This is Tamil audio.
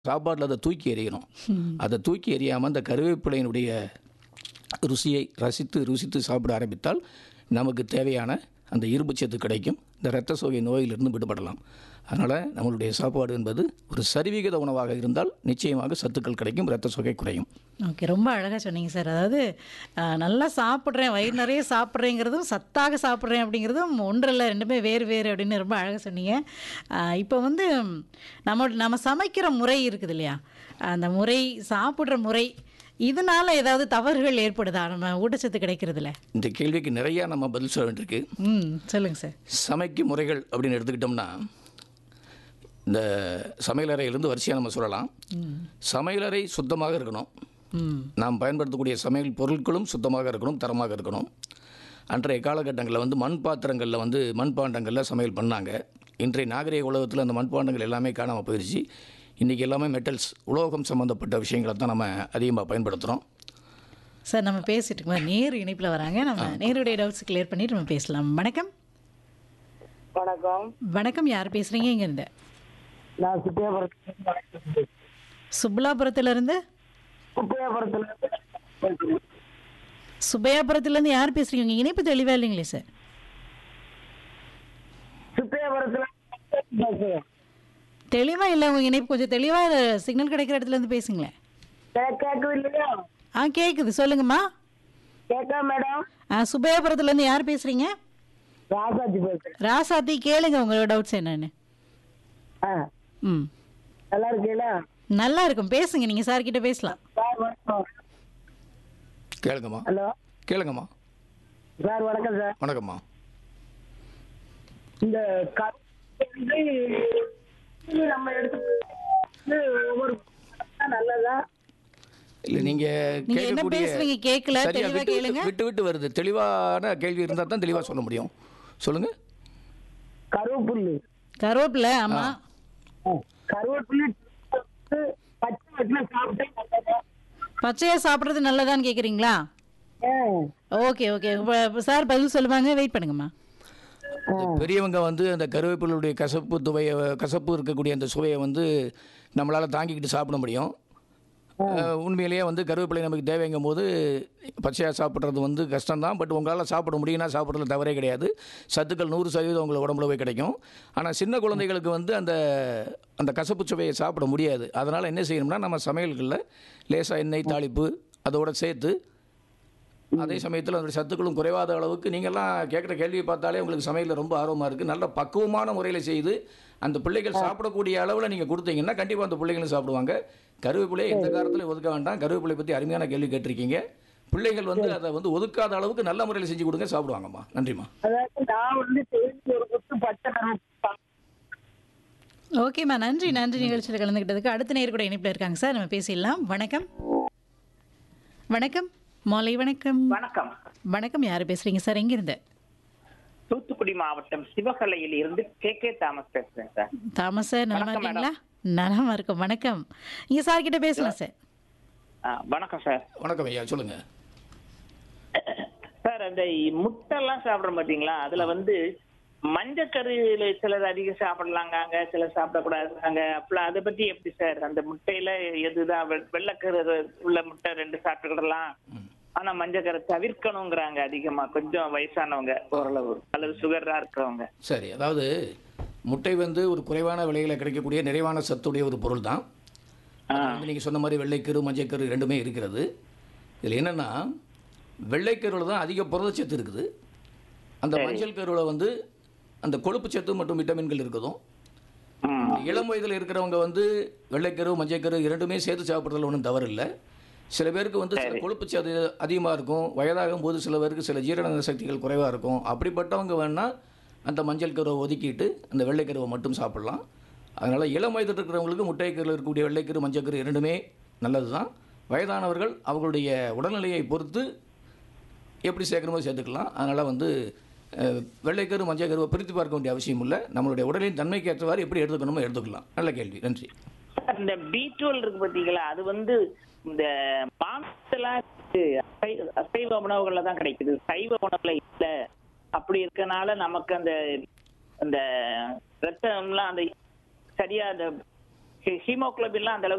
சாப்பாட்டில் அதை தூக்கி எறியணும் அதை தூக்கி எறியாமல் அந்த கருவேப்பிலையினுடைய ருசியை ரசித்து ருசித்து சாப்பிட ஆரம்பித்தால் நமக்கு தேவையான அந்த இரும்பு சத்து கிடைக்கும் இந்த இரத்த சோகை நோயிலிருந்து விடுபடலாம் அதனால் நம்மளுடைய சாப்பாடு என்பது ஒரு சரிவிகித உணவாக இருந்தால் நிச்சயமாக சத்துக்கள் கிடைக்கும் இரத்த சோகை குறையும் ஓகே ரொம்ப அழகாக சொன்னீங்க சார் அதாவது அஹ், நல்லா சாப்பிட்றேன் வயிறு நிறைய சாப்பிட்றேங்கிறதும் சத்தாக சாப்பிட்றேன் அப்படிங்கிறதும் ஒன்றில் ரெண்டுமே வேறு வேறு அப்படின்னு ரொம்ப அழகாக சொன்னீங்க அஹ், இப்போ வந்து நம்ம நம்ம சமைக்கிற முறை இருக்குது இல்லையா அந்த முறை சாப்பிட்ற முறை இதனால ஏதாவது தவறுகள் ஏற்படுதா நம்ம ஊட்டச்சத்து கிடைக்கிறதுல இந்த கேள்விக்கு நிறையா நம்ம பதில் சொல்ல வேண்டியிருக்கு ம் சொல்லுங்கள் சார் சமைக்கும் முறைகள் அப்படின்னு எடுத்துக்கிட்டோம்னா இந்த சமையலறையிலிருந்து வரிசையாக நம்ம சொல்லலாம் சமையலறை சுத்தமாக இருக்கணும் ம் நாம் பயன்படுத்தக்கூடிய சமையல் பொருட்களும் சுத்தமாக இருக்கணும் தரமாக இருக்கணும் அன்றைய காலகட்டங்களில் வந்து மண் பாத்திரங்களில் வந்து மண்பாண்டங்களில் சமையல் பண்ணாங்க இன்றைய நாகரிக உலகத்தில் அந்த மண்பாண்டங்கள் எல்லாமே காணாமல் போயிடுச்சு இன்றைக்கி எல்லாமே மெட்டல்ஸ் உலோகம் சம்மந்தப்பட்ட விஷயங்களை தான் நம்ம அதிகமாக பயன்படுத்துகிறோம் சார் நம்ம பேசிட்டு இருக்கோம் நேரு இணைப்பில் வராங்க நம்ம நேருடைய டவுட்ஸ் கிளியர் பண்ணிட்டு நம்ம பேசலாம் வணக்கம் வணக்கம் வணக்கம் யார் பேசுகிறீங்க இங்கேருந்து நான் சுப்பியாபுரத்துல சுப்லாபுரத்துலேருந்து சுப்பியாபுரத்துல சுபையாபுரத்துலேருந்து யார் பேசுகிறீங்க உங்கள் இணைப்பு தெளிவாக இல்லைங்களே சார் சுப்பியாபுரத்துல பேசுறேன். தெளிவாக இல்லை உங்கள் இணைப்பு கொஞ்சம் தெளிவாக சிக்னல் கிடைக்கிற இடத்துல இருந்து பேசுங்களேன் கே- கேட்கவே இல்லையா ஆ கேட்குது சொல்லுங்கம்மா கேட்கா மேடம் ஆ சுபையாபுரத்துலேருந்து யார் பேசுகிறீங்க ராசாஜி பேசுறேன் ராசாத்தி கேளுங்க உங்களோட டவுட்ஸ் என்னன்னு ஆ ம் நல்லா இருக்கீங்களா நல்லா இருக்கும் பேசுங்க நீங்கள் சார்கிட்ட பேசலாம் சார் வணக்கம் கேளுங்கம்மா ஹலோ கேளுங்கம்மா சார் வணக்கம் சார் வணக்கம்மா இந்த க- வந்து நம்ம எடுத்து வந்து ஒவ்வொரு நல்லதா இல்லை நீங்கள் நீங்க என்ன பேசுறீங்க கேட்கல தெளிவா கேளுங்க விட்டு விட்டு வருது தெளிவான கேள்வி இருந்தால் தான் தெளிவாக சொல்ல முடியும் சொல்லுங்கள் கருவேப்புல்லு கருவேப்பிலை ஆமாம் கருவேப்புல்லு வந்து பச்சை வட்டில் சாப்பிட்டா நல்லதா பச்சையாக சாப்பிட்றது நல்லதான்னு கேட்குறீங்களா ஆ. ஓகே ஓகே இப்போ சார் பதில் சொல்லுவாங்க வெயிட் பண்ணுங்கம்மா பெரியவங்க வந்து அந்த கருவேப்பிலுடைய கசப்பு துவையை கசப்பு இருக்கக்கூடிய அந்த சுவையை வந்து நம்மளால் தாங்கிக்கிட்டு சாப்பிட முடியும் அஹ், உண்மையிலேயே வந்து கருவேப்பிலை நமக்கு தேவைங்கும் போது பச்சையாக சாப்பிட்றது வந்து கஷ்டம்தான் பட் உங்களால் சாப்பிட முடியும்னா சாப்பிட்றதுல தவறே கிடையாது சத்துக்கள் நூறு சதவீதம் உங்களை உடம்புல போய் கிடைக்கும் ஆனால் சின்ன குழந்தைகளுக்கு வந்து அந்த அந்த கசப்பு சுவையை சாப்பிட முடியாது அதனால் என்ன செய்யணும்னா நம்ம சமையல்களில் லேசாக எண்ணெய் தாளிப்பு அதோட சேர்த்து அதே சமயத்தில் அதோட சத்துக்களும் குறைவாத அளவுக்கு நீங்கள்லாம் கேட்குற கேள்வியை பார்த்தாலே உங்களுக்கு சமையலில் ரொம்ப ஆர்வமாக இருக்குது நல்ல பக்குவமான முறையில் செய்து அந்த பிள்ளைகள் சாப்பிடக்கூடிய அளவில் நீங்கள் கொடுத்தீங்கன்னா கண்டிப்பாக அந்த பிள்ளைகளும் சாப்பிடுவாங்க கருவேப்பிலையை எந்த காலத்தில் ஒதுக்க வேண்டாம் கருவேப்பிலை பற்றி அருமையான கேள்வி கேட்டிருக்கீங்க பிள்ளைகள் வந்து அதை வந்து ஒதுக்காத அளவுக்கு நல்ல முறையில் செஞ்சு கொடுங்க சாப்பிடுவாங்கம்மா நன்றிம்மா அதாவது நான் வந்து டெய்லி ஒரு குத்து பச்சை கருவேப்பிலை ஓகேம்மா நன்றி நன்றி நிகழ்ச்சியில் கலந்துக்கிட்டதுக்கு அடுத்த நேர் கூட இணைப்பில் இருக்காங்க சார் நம்ம பேசிடலாம் வணக்கம் வணக்கம் மாலை வணக்கம் வணக்கம் வணக்கம் யார் பேசுறீங்க சார் எங்கிருந்து தூத்துக்குடி மாவட்டம் சிவகலையில் இருந்து கே கே தாமஸ் பேசுறேன் சார் தாமஸ் சார் நலமா வணக்கம், இருக்கீங்களா நலமா இருக்கும் வணக்கம் நீங்க சார் கிட்ட பேசலாம் சார் ஆ, வணக்கம் சார் வணக்கம் ஐயா சொல்லுங்கள் சார் அந்த முட்டை எல்லாம் சாப்பிடுறோம் பாத்தீங்களா அதுல வந்து மஞ்சக்கருல சிலர் அதிகம் சாப்பிடலாங்க சிலர் சாப்பிடக்கூடாதுங்க அப்பலாம் அதை பத்தி எப்படி சார் அந்த முட்டையில எதுதான் வெ- வெள்ளைக்கரு உள்ள முட்டை ரெண்டு சாப்பிட்டுக்கிடலாம் ஆனா மஞ்சக்கரை தவிர்க்கணுங்கிறாங்க அதிகமா கொஞ்சம் வயசானவங்க ஓரளவு அல்லது சுகரா இருக்கிறவங்க சரி அதாவது முட்டை வந்து ஒரு குறைவான விலையில் கிடைக்கக்கூடிய நிறைவான சத்துடைய ஒரு பொருள் தான் நீங்கள் சொன்ன மாதிரி வெள்ளைக்கரு மஞ்சக்கரு ரெண்டுமே இருக்கிறது இதில் என்னென்னா வெள்ளைக்கருவில் தான் அதிக புரதச்சத்து இருக்குது அந்த மஞ்சள் கருவில் வந்து அந்த கொழுப்பு சத்து மற்றும் விட்டமின்கள் இருக்குதும் ம் இளம் வயதில் இருக்கிறவங்க வந்து வெள்ளைக்கரு மஞ்சக்கரு இரண்டுமே சேர்த்து சாப்பிட்றதுல ஒன்றும் தவறு இல்லை சில பேருக்கு வந்து சில கொழுப்பு சத்து அதிகமாக இருக்கும் வயதாகும் போது சில பேருக்கு சில ஜீரண சக்திகள் குறைவாக இருக்கும் அப்படிப்பட்டவங்க வேணால் அந்த மஞ்சள் கருவை ஒதுக்கிட்டு அந்த வெள்ளைக்கருவை மட்டும் சாப்பிடலாம் அதனால் இளம் வயதில் இருக்கிறவங்களுக்கு முட்டைக்கருவில் இருக்கக்கூடிய வெள்ளைக்கரு மஞ்சக்கரு இரண்டுமே நல்லது தான் வயதானவர்கள் அவர்களுடைய உடல்நிலையை பொறுத்து எப்படி சேர்க்கணுமோ சேர்த்துக்கலாம் அதனால் வந்து அஹ், வெள்ளைக்கரு மஞ்சள் கருவை பிரித்து பார்க்க வேண்டிய அவசியம் இல்லை நம்மளுடைய உடலின் தன்மைக்கு ஏற்றவாறு எப்படி எடுத்துக்கணுமோ எடுத்துக்கலாம் நல்ல கேள்வி நன்றி சார், இந்த பீட்ரூல் இருக்கு பாத்தீங்களா அது வந்து இந்த மாமிசெல்லாம் அசை- அசைவ உணவுகள்ல தான் கிடைக்குது சைவ உணவுல இல்ல அப்படி இருக்கனால நமக்கு அந்த அந்த ரத்தம்லாம் அந்த சரியா அந்த ஹீமோகுளோபின்லாம் அந்த அளவுக்கு